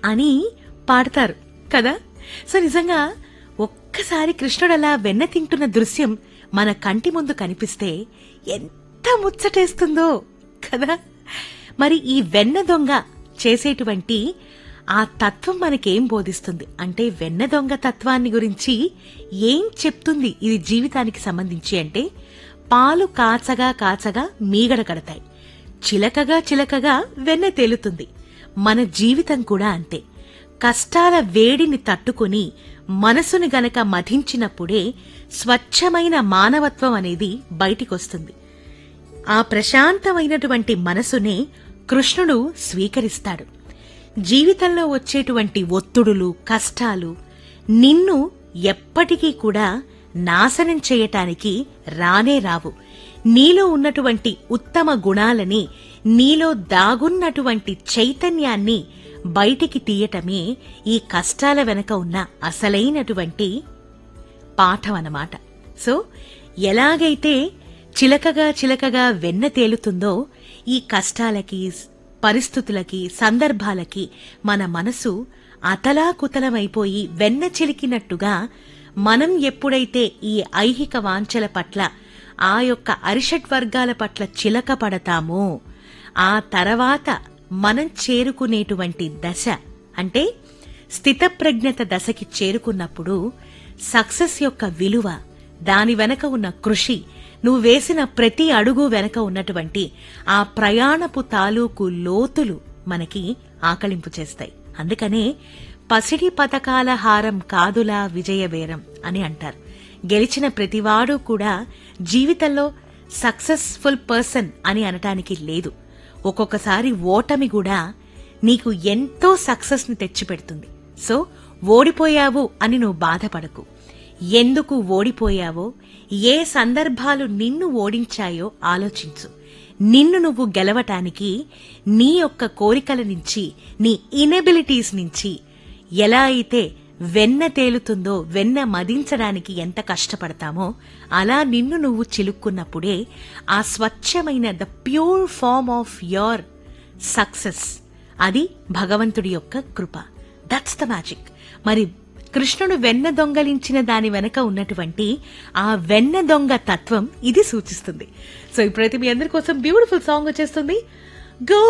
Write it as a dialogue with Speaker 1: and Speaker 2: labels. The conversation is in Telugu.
Speaker 1: అని పాడతారు కదా సో నిజంగా ఒక్కసారి కృష్ణుడు అలా వెన్న తింటున్న దృశ్యం మన కంటి ముందు కనిపిస్తే ఎంత ముచ్చటేస్తుందో కదా మరి ఈ వెన్న దొంగ చేసేటువంటి ఆ తత్వం మనకేం బోధిస్తుంది అంటే వెన్న దొంగ తత్వాన్ని గురించి ఏం చెప్తుంది ఇది జీవితానికి సంబంధించి అంటే పాలు కాచగా కాచగా మీగడ కడతాయి చిలకగా చిలకగా వెన్న తేలుతుంది మన జీవితం కూడా అంతే కష్టాల వేడిని తట్టుకుని మనసుని గనక మధించినప్పుడే స్వచ్ఛమైన మానవత్వం అనేది బయటికొస్తుంది ఆ ప్రశాంతమైనటువంటి మనసునే కృష్ణుడు స్వీకరిస్తాడు జీవితంలో వచ్చేటువంటి ఒత్తుడులు కష్టాలు నిన్ను ఎప్పటికీ కూడా నాశనం చేయటానికి రానే రావు నీలో ఉన్నటువంటి ఉత్తమ గుణాలని నీలో దాగున్నటువంటి చైతన్యాన్ని బయటికి తీయటమే ఈ కష్టాల వెనక ఉన్న అసలైనటువంటి పాఠం అన్నమాట సో ఎలాగైతే చిలకగా చిలకగా వెన్న తేలుతుందో ఈ కష్టాలకి పరిస్థితులకి సందర్భాలకి మన మనసు అతలాకుతలమైపోయి వెన్న చిలికినట్టుగా మనం ఎప్పుడైతే ఈ ఐహిక వాంఛల పట్ల ఆ యొక్క అరిషట్ వర్గాల పట్ల చిలక పడతామో ఆ తర్వాత మనం చేరుకునేటువంటి దశ అంటే స్థితప్రజ్ఞత దశకి చేరుకున్నప్పుడు సక్సెస్ యొక్క విలువ దాని వెనక ఉన్న కృషి నువ్వు వేసిన ప్రతి అడుగు వెనక ఉన్నటువంటి ఆ ప్రయాణపు తాలూకు లోతులు మనకి ఆకలింపు చేస్తాయి అందుకనే పసిడి పథకాల హారం కాదులా విజయబేరం అని అంటారు గెలిచిన ప్రతివాడు కూడా జీవితంలో సక్సెస్ఫుల్ పర్సన్ అని అనటానికి లేదు ఒక్కొక్కసారి ఓటమి కూడా నీకు ఎంతో సక్సెస్ ని తెచ్చిపెడుతుంది సో ఓడిపోయావు అని నువ్వు బాధపడకు ఎందుకు ఓడిపోయావో ఏ సందర్భాలు నిన్ను ఓడించాయో ఆలోచించు నిన్ను నువ్వు గెలవటానికి నీ యొక్క కోరికల నుంచి నీ ఇనబిలిటీస్ నుంచి ఎలా అయితే వెన్న తేలుతుందో వెన్న మదించడానికి ఎంత కష్టపడతామో అలా నిన్ను నువ్వు చిలుక్కున్నప్పుడే ఆ స్వచ్ఛమైన the pure form of your success అది భగవంతుడి యొక్క కృప దట్స్ ద మ్యాజిక్ మరి కృష్ణుడు వెన్న దొంగలించిన దాని వెనక ఉన్నటువంటి ఆ వెన్న దొంగ తత్వం ఇది సూచిస్తుంది సో ఇప్పుడైతే మీ అందరి కోసం బ్యూటిఫుల్ సాంగ్ వచ్చేస్తుంది గో